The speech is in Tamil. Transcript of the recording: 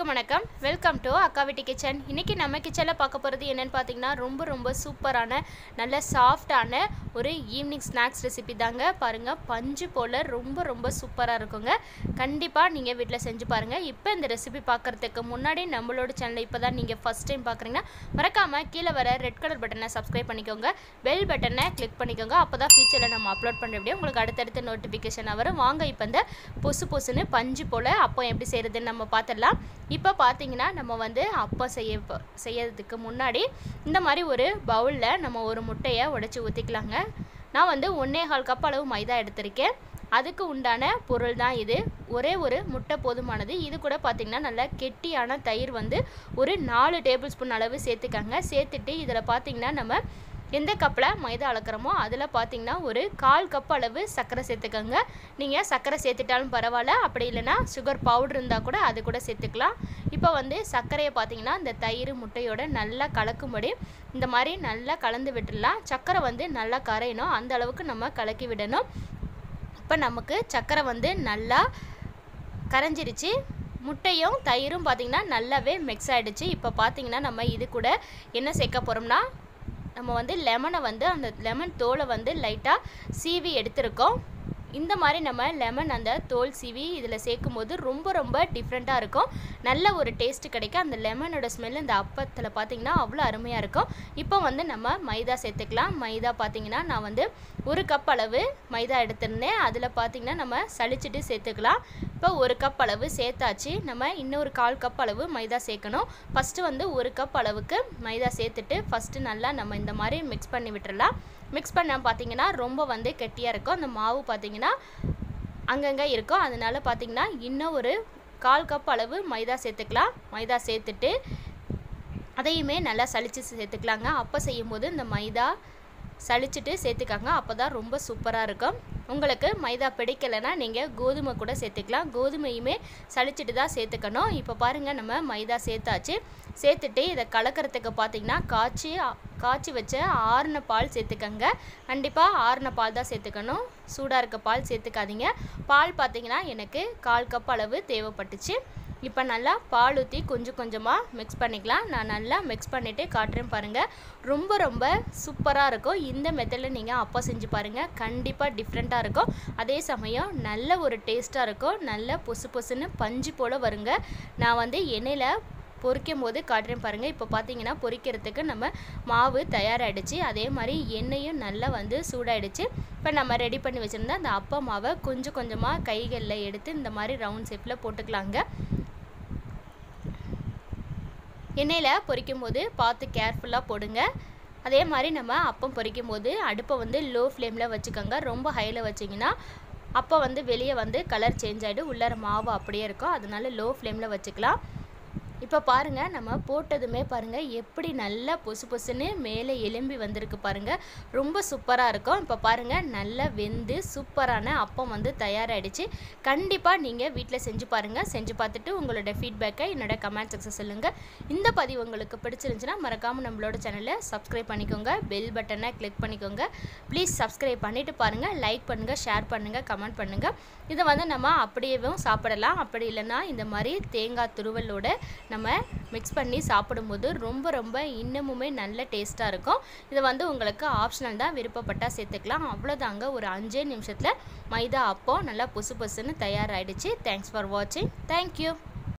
வணக்கம் வெல்கம் டு அக்கா வீட்டு கிச்சன் இன்றைக்கி நம்ம கிச்சனில் பார்க்க போகிறது என்னென்னு பார்த்தீங்கன்னா ரொம்ப ரொம்ப சூப்பரான நல்ல சாஃப்டான ஒரு ஈவினிங் ஸ்நாக்ஸ் ரெசிபி தாங்க பாருங்கள் பஞ்சு போல் ரொம்ப ரொம்ப சூப்பராக இருக்குங்க கண்டிப்பாக நீங்கள் வீட்டில் செஞ்சு பாருங்கள் இப்போ இந்த ரெசிபி பார்க்குறதுக்கு முன்னாடி நம்மளோட சேனலை இப்போ தான் நீங்கள் ஃபஸ்ட் டைம் பார்க்குறீங்கன்னா மறக்காமல் கீழே வர ரெட் கலர் பட்டனை சப்ஸ்கிரைப் பண்ணிக்கோங்க பெல் பட்டனை கிளிக் பண்ணிக்கோங்க அப்போ தான் ஃபியூச்சரில் நம்ம அப்லோட் பண்ணுற வீடியோ உங்களுக்கு அடுத்தடுத்த நோட்டிஃபிகேஷன் வரும் வாங்க இப்போ இந்த பொசு பொசுன்னு பஞ்சு போல் அப்போ எப்படி செய்கிறதுன்னு நம்ம பார்த்துடலாம் இப்போ பார்த்தீங்கன்னா நம்ம வந்து அப்பம் செய்ய ப- செய்யறதுக்கு முன்னாடி இந்த மாதிரி ஒரு பவுலில் நம்ம ஒரு முட்டையை உடைச்சி ஊற்றிக்கலாங்க நான் வந்து ஒன்றே கால் கப் அளவு மைதா எடுத்திருக்கேன் அதுக்கு உண்டான பொருள் தான் இது ஒரே ஒரு முட்டை போதுமானது இது கூட பார்த்திங்கன்னா நல்லா கெட்டியான தயிர் வந்து ஒரு நாலு டேபிள் ஸ்பூன் அளவு சேர்த்துக்கங்க சேர்த்துட்டு இதில் பார்த்திங்கன்னா நம்ம எந்த கப்பில் மைதா அளக்குறோமோ அதில் பார்த்தீங்கன்னா ஒரு கால் கப் அளவு சர்க்கரை சேர்த்துக்கோங்க நீங்கள் சர்க்கரை சேர்த்துட்டாலும் பரவாயில்ல அப்படி இல்லைன்னா சுகர் பவுடர் இருந்தால் கூட அது கூட சேர்த்துக்கலாம் இப்போ வந்து சர்க்கரையை பார்த்தீங்கன்னா இந்த தயிர் முட்டையோட நல்லா கலக்கும்படி இந்த மாதிரி நல்லா கலந்து விட்டுடலாம் சர்க்கரை வந்து நல்லா கரையணும் அந்த அளவுக்கு நம்ம கலக்கி விடணும் இப்போ நமக்கு சர்க்கரை வந்து நல்லா கரைஞ்சிருச்சு முட்டையும் தயிரும் பார்த்திங்கன்னா நல்லாவே மிக்ஸ் ஆகிடுச்சு இப்போ பார்த்தீங்கன்னா நம்ம இது கூட என்ன சேர்க்க போகிறோம்னா நம்ம வந்து லெமனை வந்து அந்த லெமன் தோலை வந்து லைட்டாக சீவி எடுத்திருக்கோம் இந்த மாதிரி நம்ம லெமன் அந்த தோல் சீவி இதில் சேர்க்கும் போது ரொம்ப ரொம்ப டிஃப்ரெண்ட்டாக இருக்கும் நல்ல ஒரு டேஸ்ட் கிடைக்கும் அந்த லெமனோட ஸ்மெல் இந்த அப்பத்தில் பார்த்தீங்கன்னா அவ்வளோ அருமையாக இருக்கும் இப்போ வந்து நம்ம மைதா சேர்த்துக்கலாம் மைதா பார்த்தீங்கன்னா நான் வந்து ஒரு கப் அளவு மைதா எடுத்திருந்தேன் அதில் பார்த்தீங்கன்னா நம்ம சளிச்சிட்டு சேர்த்துக்கலாம் இப்போ ஒரு கப் அளவு சேர்த்தாச்சு நம்ம இன்னொரு கால் கப் அளவு மைதா சேர்க்கணும் ஃபஸ்ட்டு வந்து ஒரு கப் அளவுக்கு மைதா சேர்த்துட்டு ஃபஸ்ட்டு நல்லா நம்ம இந்த மாதிரி மிக்ஸ் பண்ணி விட்டுறலாம் மிக்ஸ் பண்ண பார்த்தீங்கன்னா ரொம்ப வந்து கெட்டியாக இருக்கும் அந்த மாவு பார்த்தீங்கன்னா அங்கங்கே இருக்கும் அதனால பார்த்தீங்கன்னா இன்னும் ஒரு கால் கப் அளவு மைதா சேர்த்துக்கலாம் மைதா சேர்த்துட்டு அதையுமே நல்லா சலிச்சு சேர்த்துக்கலாங்க அப்போ செய்யும்போது இந்த மைதா சலிச்சுட்டு சேர்த்துக்காங்க அப்போ தான் ரொம்ப சூப்பராக இருக்கும் உங்களுக்கு மைதா பிடிக்கலைன்னா நீங்கள் கோதுமை கூட சேர்த்துக்கலாம் கோதுமையுமே சலிச்சுட்டு தான் சேர்த்துக்கணும் இப்போ பாருங்கள் நம்ம மைதா சேர்த்தாச்சு சேர்த்துட்டு இதை கலக்கிறதுக்கு பார்த்தீங்கன்னா காய்ச்சி காய்ச்சி வச்ச ஆறுன பால் சேர்த்துக்கங்க கண்டிப்பாக ஆறுன பால் தான் சேர்த்துக்கணும் சூடாக இருக்க பால் சேர்த்துக்காதீங்க பால் பார்த்தீங்கன்னா எனக்கு கால் கப் அளவு தேவைப்பட்டுச்சு இப்போ நல்லா பால் ஊற்றி கொஞ்சம் கொஞ்சமாக மிக்ஸ் பண்ணிக்கலாம் நான் நல்லா மிக்ஸ் பண்ணிவிட்டு காட்டுறேன் பாருங்கள் ரொம்ப ரொம்ப சூப்பராக இருக்கும் இந்த மெத்தடில் நீங்கள் அப்பா செஞ்சு பாருங்கள் கண்டிப்பாக டிஃப்ரெண்ட்டாக இருக்கும் அதே சமயம் நல்ல ஒரு டேஸ்ட்டாக இருக்கும் நல்ல பொசு பொசுன்னு பஞ்சு போல் வருங்க நான் வந்து எண்ணெயில் பொரிக்கும் போது காட்டுறேன் பாருங்கள் இப்போ பார்த்தீங்கன்னா பொரிக்கிறதுக்கு நம்ம மாவு தயாராகிடுச்சு அதே மாதிரி எண்ணெயும் நல்லா வந்து சூடாயிடுச்சு இப்போ நம்ம ரெடி பண்ணி வச்சுருந்தா அந்த அப்பா மாவை கொஞ்சம் கொஞ்சமாக கைகளில் எடுத்து இந்த மாதிரி ரவுண்ட் ஷேப்பில் போட்டுக்கலாங்க எண்ணெயில் பொரிக்கும் போது பார்த்து கேர்ஃபுல்லாக போடுங்க அதே மாதிரி நம்ம அப்பம் பொரிக்கும் போது அடுப்பை வந்து லோ ஃப்ளேமில் வச்சுக்கோங்க ரொம்ப ஹையில் வச்சிங்கன்னா அப்போ வந்து வெளியே வந்து கலர் சேஞ்ச் ஆகிடும் உள்ளார மாவு அப்படியே இருக்கும் அதனால லோ ஃப்ளேமில் வச்சுக்கலாம் இப்போ பாருங்கள் நம்ம போட்டதுமே பாருங்கள் எப்படி நல்லா பொசு பொசுன்னு மேலே எலும்பி வந்திருக்கு பாருங்கள் ரொம்ப சூப்பராக இருக்கும் இப்போ பாருங்கள் நல்லா வெந்து சூப்பரான அப்பம் வந்து தயாராகிடுச்சு கண்டிப்பாக நீங்கள் வீட்டில் செஞ்சு பாருங்கள் செஞ்சு பார்த்துட்டு உங்களோட ஃபீட்பேக்கை என்னோட கமெண்ட் செக்ஷன் சொல்லுங்கள் இந்த பதிவு உங்களுக்கு பிடிச்சிருந்துச்சுன்னா மறக்காமல் நம்மளோட சேனலை சப்ஸ்கிரைப் பண்ணிக்கோங்க பெல் பட்டனை கிளிக் பண்ணிக்கோங்க ப்ளீஸ் சப்ஸ்கிரைப் பண்ணிவிட்டு பாருங்கள் லைக் பண்ணுங்கள் ஷேர் பண்ணுங்கள் கமெண்ட் பண்ணுங்கள் இதை வந்து நம்ம அப்படியேவும் சாப்பிடலாம் அப்படி இல்லைன்னா இந்த மாதிரி தேங்காய் துருவலோட நம்ம மிக்ஸ் பண்ணி சாப்பிடும்போது ரொம்ப ரொம்ப இன்னமுமே நல்ல டேஸ்ட்டாக இருக்கும் இது வந்து உங்களுக்கு ஆப்ஷனல் தான் விருப்பப்பட்டால் சேர்த்துக்கலாம் அவ்வளோதாங்க ஒரு அஞ்சே நிமிஷத்தில் மைதா அப்போ நல்லா புசு புசுன்னு தயாராகிடுச்சு தேங்க்ஸ் ஃபார் வாட்சிங் தேங்க்யூ